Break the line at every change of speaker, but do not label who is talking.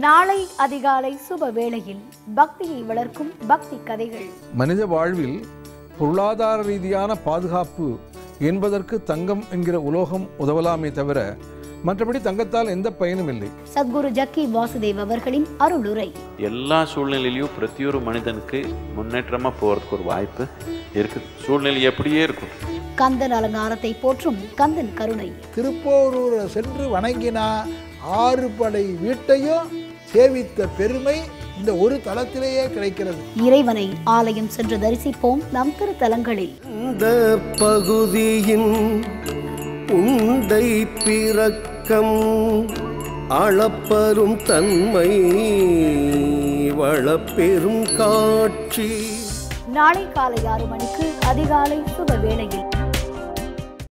நாளை அதிகாலை சுப வேளையில் பக்தியை வளர்க்கும் பக்தி கதைகள்
மனித வாழ்வில் பொருளாதார ரீதியான பாதுகாப்பு என்பதற்கு தங்கம் என்கிற உலோகம் உதவலாமே தவிர மற்றபடி தங்கத்தால் எந்த பயனும் இல்லை
சத்குரு ஜக்கி வாசுதேவ் அவர்களின் அருளுரை
எல்லா சூழ்நிலையிலையும் பிரதியொரு மனிதனுக்கு முன்னேற்றமாக போகிறதுக்கு ஒரு வாய்ப்பு இருக்குது சூழ்நிலை எப்படியே இருக்கும்
கந்தன் அலங்காரத்தை போற்றும் கந்தன் கருணை
திருப்போரூரை சென்று வணங்கினா ஆறு படை வீட்டையும் சேவித்த பெருமை இந்த ஒரு தலத்திலேயே கிடைக்கிறது
இறைவனை ஆலயம் சென்று தரிசிப்போம் நம் திருத்தலங்களில்
இந்த பகுதியின் உண்டை பிறக்கம் அளப்பரும் தன்மை வளப்பெரும் காட்சி
நாளை காலை ஆறு மணிக்கு அதிகாலை சுப வேளையில்